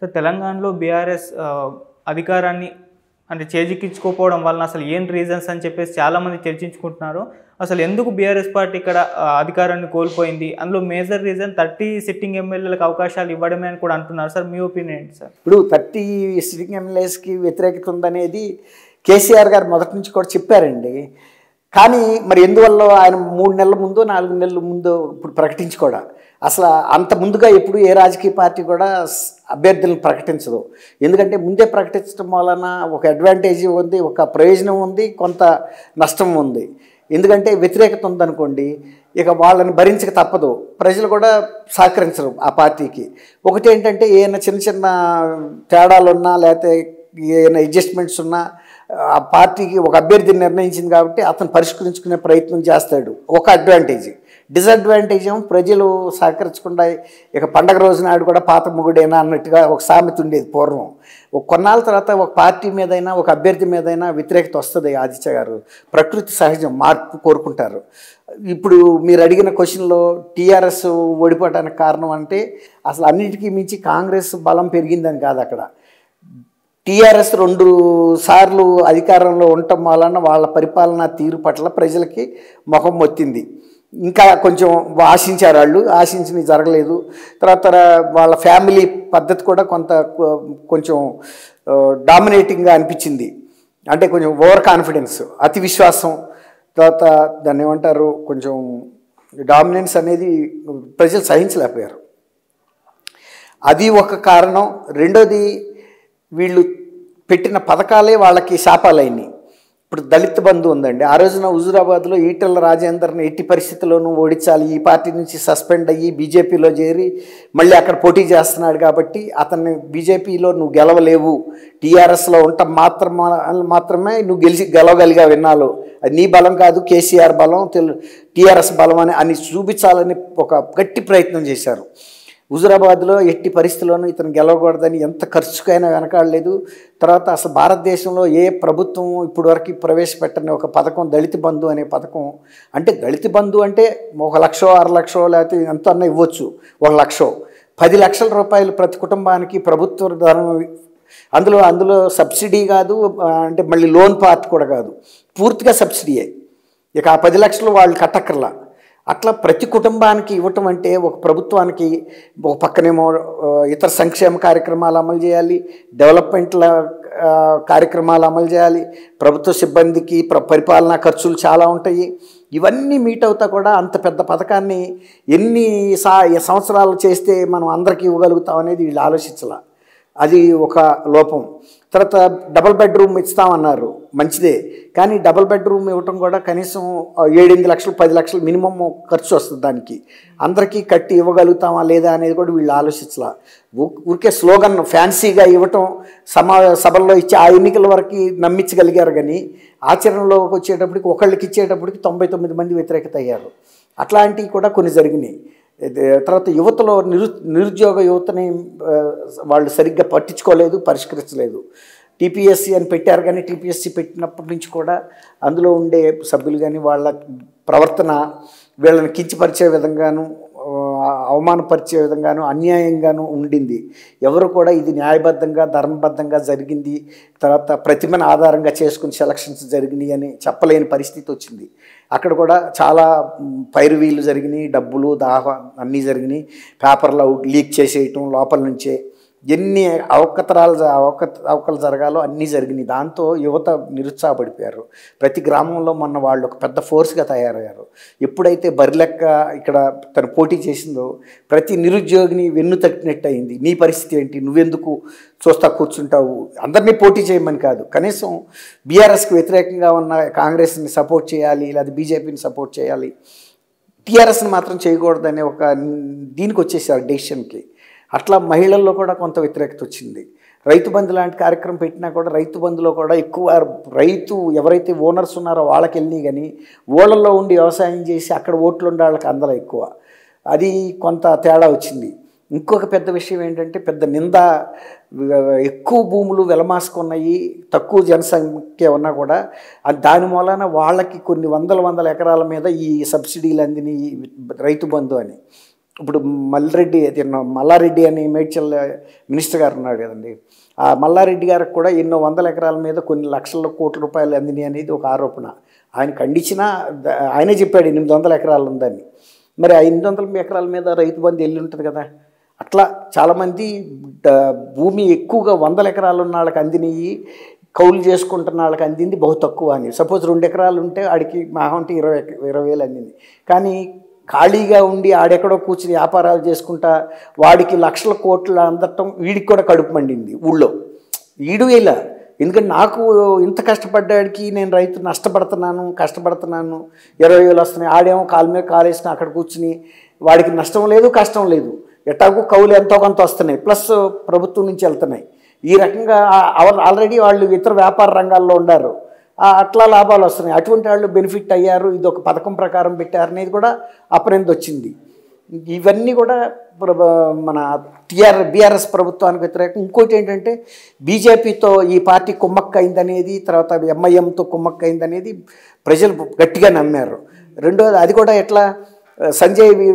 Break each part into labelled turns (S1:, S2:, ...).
S1: so తెలంగాణలో BRS అధికారాన్ని అంటే చేజిక్కించుకోకపోవడం వలన అసలు ఏం రీజన్స్ అని చెప్పేసి చాలామంది చర్చించుకుంటున్నారు అసలు ఎందుకు బీఆర్ఎస్ పార్టీ ఇక్కడ ఆ, అధికారాన్ని కోల్పోయింది అందులో మేజర్ రీజన్ థర్టీ సిట్టింగ్ ఎమ్మెల్యేలకు అవకాశాలు ఇవ్వడమే అని కూడా అంటున్నారు సార్ మీ ఒపీనియన్ ఏంటి సార్
S2: ఇప్పుడు థర్టీ సిట్టింగ్ ఎమ్మెల్యేస్కి వ్యతిరేకత ఉందనేది కేసీఆర్ గారు మొదటి నుంచి కూడా చెప్పారండి కానీ మరి ఎందువల్ల ఆయన మూడు నెలల ముందు నాలుగు నెలల ముందు ఇప్పుడు ప్రకటించుకోడా అసలు అంత ముందుగా ఎప్పుడు ఏ రాజకీయ పార్టీ కూడా స్- అభ్యర్థులను ప్రకటించదు ఎందుకంటే ముందే ప్రకటించడం వలన ఒక అడ్వాంటేజ్ ఉంది ఒక ప్రయోజనం ఉంది కొంత నష్టం ఉంది ఎందుకంటే వ్యతిరేకత ఉందనుకోండి ఇక వాళ్ళని భరించక తప్పదు ప్రజలు కూడా సహకరించరు ఆ పార్టీకి ఒకటి ఏంటంటే ఏమైనా చిన్న చిన్న తేడాలు ఉన్నా లేకపోతే ఏమైనా అడ్జస్ట్మెంట్స్ ఉన్నా ఆ పార్టీకి ఒక అభ్యర్థిని నిర్ణయించింది కాబట్టి అతను పరిష్కరించుకునే ప్రయత్నం చేస్తాడు ఒక అడ్వాంటేజ్ డిసడ్వాంటేజ్ ఏమో ప్రజలు సహకరించకుండా ఇక పండగ రోజు నాడు కూడా పాత మొగుడేనా అన్నట్టుగా ఒక సామెత ఉండేది పూర్వం ఒక కొన్నాళ్ళ తర్వాత ఒక పార్టీ మీదైనా ఒక అభ్యర్థి మీదైనా వ్యతిరేకత వస్తుంది ఆదిత్య గారు ప్రకృతి సహజం మార్పు కోరుకుంటారు ఇప్పుడు మీరు అడిగిన క్వశ్చన్లో టీఆర్ఎస్ ఓడిపోవడానికి కారణం అంటే అసలు అన్నిటికీ మించి కాంగ్రెస్ బలం పెరిగిందని కాదు అక్కడ టీఆర్ఎస్ రెండు సార్లు అధికారంలో ఉండటం వలన వాళ్ళ పరిపాలనా తీరు పట్ల ప్రజలకి ముఖం మొత్తింది ఇంకా కొంచెం ఆశించారు వాళ్ళు ఆశించినవి జరగలేదు తర్వాత వాళ్ళ ఫ్యామిలీ పద్ధతి కూడా కొంత కొ- కొంచెం డామినేటింగ్గా అనిపించింది అంటే కొంచెం ఓవర్ కాన్ఫిడెన్స్ అతి విశ్వాసం తర్వాత దాన్ని ఏమంటారు కొంచెం డామినెన్స్ అనేది ప్రజలు సహించలేకపోయారు అది ఒక కారణం రెండోది వీళ్ళు పెట్టిన పథకాలే వాళ్ళకి శాపాలైనవి ఇప్పుడు దళిత బంధు ఉందండి ఆ రోజున హుజురాబాద్లో ఈటల రాజేందర్ని ఎట్టి పరిస్థితుల్లోనూ ఓడించాలి ఈ పార్టీ నుంచి సస్పెండ్ అయ్యి బీజేపీలో చేరి మళ్ళీ అక్కడ పోటీ చేస్తున్నాడు కాబట్టి అతన్ని బీజేపీలో నువ్వు గెలవలేవు టీఆర్ఎస్లో ఉండటం మాత్రం మాత్రమే నువ్వు గెలిచి గెలవగలిగా విన్నాలు అది నీ బలం కాదు కేసీఆర్ బలం తెలు టీఆర్ఎస్ బలం అని అని చూపించాలని ఒక గట్టి ప్రయత్నం చేశారు హుజురాబాద్లో ఎట్టి పరిస్థితుల్లోనూ ఇతను గెలవకూడదని ఎంత ఖర్చుకైనా వెనకాడలేదు తర్వాత అసలు భారతదేశంలో ఏ ప్రభుత్వం ఇప్పటి వరకు ప్రవేశపెట్టని ఒక పథకం దళిత బంధు అనే పథకం అంటే దళిత బంధు అంటే ఒక లక్షో అర లక్షో లేకపోతే ఎంత అన్న ఇవ్వచ్చు ఒక లక్షో పది లక్షల రూపాయలు ప్రతి కుటుంబానికి ప్రభుత్వ ధనం అందులో అందులో సబ్సిడీ కాదు ఆ, అంటే మళ్ళీ లోన్ పార్ట్ కూడా కాదు పూర్తిగా సబ్సిడీయే ఇక ఆ పది లక్షలు వాళ్ళు కట్టక్కర్లా అట్లా ప్రతి కుటుంబానికి ఇవ్వటం అంటే ఒక ప్రభుత్వానికి ఒక పక్కనేమో ఆ, ఇతర సంక్షేమ కార్యక్రమాలు అమలు చేయాలి డెవలప్మెంట్ల ఆ, కార్యక్రమాలు అమలు చేయాలి ప్రభుత్వ సిబ్బందికి ప్ర పరిపాలనా ఖర్చులు చాలా ఉంటాయి ఇవన్నీ మీట్ అవుతా కూడా అంత పెద్ద పథకాన్ని ఎన్ని సా సంవత్సరాలు చేస్తే మనం అందరికీ ఇవ్వగలుగుతాం అనేది వీళ్ళు ఆలోచించాల అది ఒక లోపం తర్వాత డబుల్ బెడ్రూమ్ ఇస్తామన్నారు మంచిదే కానీ డబుల్ బెడ్రూమ్ ఇవ్వటం కూడా కనీసం ఆ, ఏడెనిమిది లక్షలు పది లక్షలు మినిమం ఖర్చు వస్తుంది దానికి అందరికీ కట్టి ఇవ్వగలుగుతామా లేదా అనేది కూడా వీళ్ళు ఆలోచించాల ఊ- ఊరికే స్లోగన్ ఫ్యాన్సీగా ఇవ్వటం సమా సభల్లో ఇచ్చి ఆ ఎన్నికల వరకు నమ్మించగలిగారు కానీ ఆచరణలోకి వచ్చేటప్పటికి ఒకళ్ళకి ఇచ్చేటప్పటికి తొంభై తొమ్మిది మంది వ్యతిరేకత అయ్యారు అట్లాంటివి కూడా కొన్ని జరిగినాయి ఇది తర్వాత యువతలో నిరు నిరుద్యోగ యువతని ఆ, వాళ్ళు సరిగ్గా పట్టించుకోలేదు పరిష్కరించలేదు టీపీఎస్సీ అని పెట్టారు కానీ టీపీఎస్సీ పెట్టినప్పటి నుంచి కూడా అందులో ఉండే సభ్యులు కానీ వాళ్ళ ప్రవర్తన వీళ్ళని కించపరిచే విధంగాను ఆ, అవమానపరిచే విధంగాను అన్యాయంగాను ఉండింది ఎవరు కూడా ఇది న్యాయబద్ధంగా ధర్మబద్ధంగా జరిగింది తర్వాత ప్రతిమను ఆధారంగా చేసుకుని సెలక్షన్స్ జరిగినాయి అని చెప్పలేని పరిస్థితి వచ్చింది అక్కడ కూడా చాలా మ్, పైరువీలు జరిగినాయి డబ్బులు దాహ అన్నీ జరిగినాయి పేపర్లో లీక్ చేసేయటం లోపల నుంచే ఎన్ని అవకతరాలు జ- అవక అవకలు జరగాలో అన్నీ జరిగినాయి దాంతో యువత నిరుత్సాహపడిపోయారు ప్రతి గ్రామంలో మొన్న వాళ్ళు ఒక పెద్ద ఫోర్స్గా తయారయ్యారు ఎప్పుడైతే బరిలెక్క ఇక్కడ తను పోటీ చేసిందో ప్రతి నిరుద్యోగిని వెన్ను తట్టినట్టు అయింది నీ పరిస్థితి ఏంటి నువ్వెందుకు చూస్తా కూర్చుంటావు అందరినీ పోటీ చేయమని కాదు కనీసం బీఆర్ఎస్కి వ్యతిరేకంగా ఉన్న కాంగ్రెస్ని సపోర్ట్ చేయాలి లేదా బీజేపీని సపోర్ట్ చేయాలి టీఆర్ఎస్ని మాత్రం చేయకూడదనే ఒక దీనికి వచ్చేసారు డెసిషన్కి అట్లా మహిళల్లో కూడా కొంత వ్యతిరేకత వచ్చింది రైతు బంధు లాంటి కార్యక్రమం పెట్టినా కూడా రైతు బంధులో కూడా ఎక్కువ రైతు ఎవరైతే ఓనర్స్ ఉన్నారో వాళ్ళకి వెళ్ళినాయి కానీ ఊళ్ళల్లో ఉండి వ్యవసాయం చేసి అక్కడ ఓట్లు ఉండే వాళ్ళకి అందరూ ఎక్కువ అది కొంత తేడా వచ్చింది ఇంకొక పెద్ద విషయం ఏంటంటే పెద్ద నింద వ- ఎక్కువ భూములు వెలమాసుకున్నాయి తక్కువ జనసంఖ్య ఉన్నా కూడా అది దాని మూలాన వాళ్ళకి కొన్ని వందల వందల ఎకరాల మీద ఈ సబ్సిడీలు అందినాయి ఈ రైతు బంధు అని ఇప్పుడు మల్లారెడ్డి అది ఉన్న మల్లారెడ్డి అని మేడ్చల్ మినిస్టర్ గారు ఉన్నాడు కదండి ఆ మల్లారెడ్డి గారికి కూడా ఎన్నో వందల ఎకరాల మీద కొన్ని లక్షల కోట్ల రూపాయలు అందినాయి అనేది ఒక ఆరోపణ ఆయన ఖండించినా ద- ఆయనే చెప్పాడు ఎనిమిది వందల ఎకరాలు ఉందని మరి ఆ ఎనిమిది వందల ఎకరాల మీద రైతు బంధు వెళ్ళి ఉంటుంది కదా అట్లా చాలామంది డ- భూమి ఎక్కువగా వందల ఎకరాలు ఉన్న వాళ్ళకి అందినవి కౌలు చేసుకుంటున్న వాళ్ళకి అందింది బహు తక్కువ అని సపోజ్ రెండు ఎకరాలు ఉంటే ఆడికి మహా ఉంటే ఇరవై ఎక- ఇరవై వేలు అందింది కానీ ఖాళీగా ఉండి ఆడెక్కడో కూర్చుని వ్యాపారాలు చేసుకుంటా వాడికి లక్షల కోట్లు అందటం వీడికి కూడా కడుపు మండింది ఊళ్ళో వీడు ఇలా ఎందుకంటే నాకు ఇంత కష్టపడ్డాడికి నేను రైతు నష్టపడుతున్నాను కష్టపడుతున్నాను ఇరవై వేలు వస్తున్నాయి ఆడేమో కాలు మీద కాలు వేసుకుని అక్కడ కూర్చుని వాడికి నష్టం లేదు కష్టం లేదు ఎట్టాకు కౌలు ఎంతో కొంత వస్తున్నాయి ప్లస్ ప్రభుత్వం నుంచి వెళ్తున్నాయి ఈ రకంగా ఆల్రెడీ వాళ్ళు ఇతర వ్యాపార రంగాల్లో ఉన్నారు ఆ, అట్లా లాభాలు వస్తున్నాయి అటువంటి వాళ్ళు బెనిఫిట్ అయ్యారు ఇది ఒక పథకం ప్రకారం పెట్టారు అనేది కూడా అపరింది వచ్చింది ఇవన్నీ కూడా ప్ర- మన టిఆర్ బీఆర్ఎస్ ప్రభుత్వానికి వ్యతిరేకం ఇంకోటి ఏంటంటే బీజేపీతో ఈ పార్టీ కుమ్మక్క అయిందనేది తర్వాత ఎంఐఎంతో కుమ్మక్క అయిందనేది ప్రజలు గట్టిగా నమ్మారు రెండోది అది కూడా ఎట్లా సంజయ్ వి-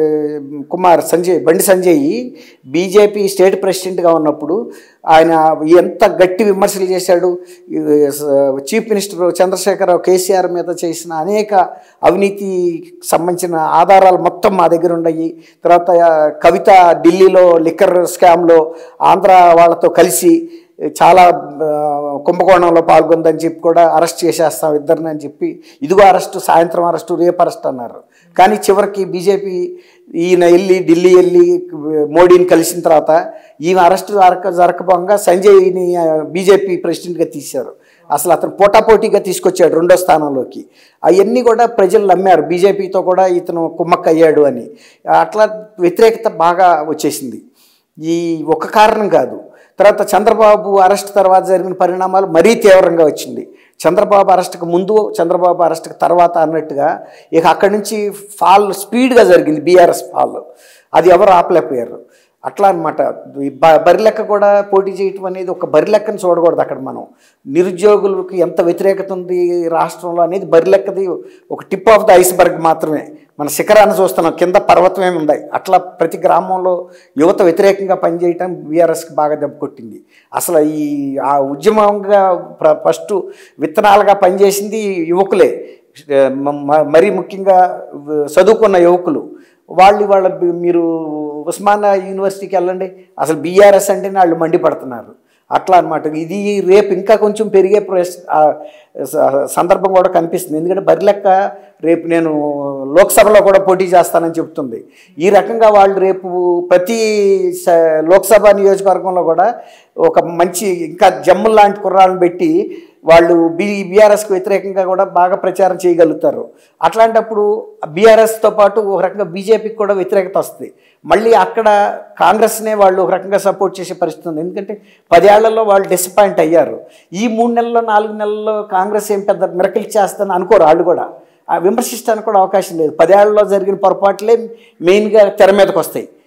S2: కుమార్ సంజయ్ బండి సంజయ్ బీజేపీ స్టేట్ ప్రెసిడెంట్గా ఉన్నప్పుడు ఆయన ఎంత గట్టి విమర్శలు చేశాడు ఈ స- చీఫ్ మినిస్టర్ చంద్రశేఖరరావు కేసీఆర్ మీద చేసిన అనేక అవినీతి సంబంధించిన ఆధారాలు మొత్తం మా దగ్గర ఉన్నాయి తర్వాత ఆ, కవిత ఢిల్లీలో లిక్కర్ స్కామ్లో ఆంధ్ర వాళ్ళతో కలిసి చాలా ఆ, కుంభకోణంలో పాల్గొందని చెప్పి కూడా అరెస్ట్ చేసేస్తాం ఇద్దరిని అని చెప్పి ఇదిగో అరెస్టు సాయంత్రం అరెస్టు రేపు అరెస్ట్ అన్నారు కానీ చివరికి బీజేపీ ఈయన వెళ్ళి ఢిల్లీ వెళ్ళి మోడీని కలిసిన తర్వాత ఈయన అరెస్ట్ జరక జరగబోగా సంజయ్ని ఆ, బీజేపీ ప్రెసిడెంట్గా తీశారు అసలు అతను పోటాపోటీగా తీసుకొచ్చాడు రెండో స్థానంలోకి అవన్నీ కూడా ప్రజలు నమ్మారు బీజేపీతో కూడా ఇతను కుమ్మక్క అయ్యాడు అని అట్లా వ్యతిరేకత బాగా వచ్చేసింది ఈ ఒక కారణం కాదు తర్వాత చంద్రబాబు అరెస్ట్ తర్వాత జరిగిన పరిణామాలు మరీ తీవ్రంగా వచ్చింది చంద్రబాబు అరెస్ట్కి ముందు చంద్రబాబు అరెస్ట్కి తర్వాత అన్నట్టుగా ఇక అక్కడి నుంచి ఫాల్ స్పీడ్గా జరిగింది బీఆర్ఎస్ ఫాల్ అది ఎవరు ఆపలేకపోయారు అట్లా అనమాట బరిలెక్క కూడా పోటీ చేయటం అనేది ఒక బరిలెక్కని చూడకూడదు అక్కడ మనం నిరుద్యోగులకు ఎంత వ్యతిరేకత ఉంది రాష్ట్రంలో అనేది బరిలెక్కది ఒక టిప్ ఆఫ్ ద ఐస్బర్గ్ మాత్రమే మన శిఖరాన్ని చూస్తున్నాం కింద పర్వతమే ఉంది అట్లా ప్రతి గ్రామంలో యువత వ్యతిరేకంగా పనిచేయటం బీఆర్ఎస్కి బాగా దెబ్బ కొట్టింది అసలు ఈ ఆ ఉద్యమంగా ప్ర- ఫస్ట్ విత్తనాలుగా పనిచేసింది యువకులే మ- మ- మరీ ముఖ్యంగా చదువుకున్న యువకులు వాళ్ళు వాళ్ళ మీరు ఉస్మానియా యూనివర్సిటీకి వెళ్ళండి అసలు బీఆర్ఎస్ అంటేనే వాళ్ళు మండిపడుతున్నారు అట్లా అనమాట ఇది రేపు ఇంకా కొంచెం పెరిగే ప్రెస్ ఆ, స- సందర్భం కూడా కనిపిస్తుంది ఎందుకంటే బరిలెక్క రేపు నేను లోక్సభలో కూడా పోటీ చేస్తానని చెప్తుంది ఈ రకంగా వాళ్ళు రేపు ప్రతి స- లోక్సభ నియోజకవర్గంలో కూడా ఒక మంచి ఇంకా జమ్ములు లాంటి కుర్రాలను పెట్టి వాళ్ళు బీ బీఆర్ఎస్కి వ్యతిరేకంగా కూడా బాగా ప్రచారం చేయగలుగుతారు అట్లాంటప్పుడు బీఆర్ఎస్తో పాటు ఒక రకంగా బీజేపీకి కూడా వ్యతిరేకత వస్తుంది మళ్ళీ అక్కడ కాంగ్రెస్నే వాళ్ళు ఒక రకంగా సపోర్ట్ చేసే పరిస్థితి ఉంది ఎందుకంటే పదేళ్లలో వాళ్ళు డిసప్పాయింట్ అయ్యారు ఈ మూడు నెలల్లో నాలుగు నెలల్లో కాంగ్రెస్ ఏం పెద్ద మిరకలు చేస్తుందని అనుకోరు వాళ్ళు కూడా ఆ విమర్శించడానికి కూడా అవకాశం లేదు పదేళ్లలో జరిగిన పొరపాట్లే మెయిన్గా తెర మీదకి వస్తాయి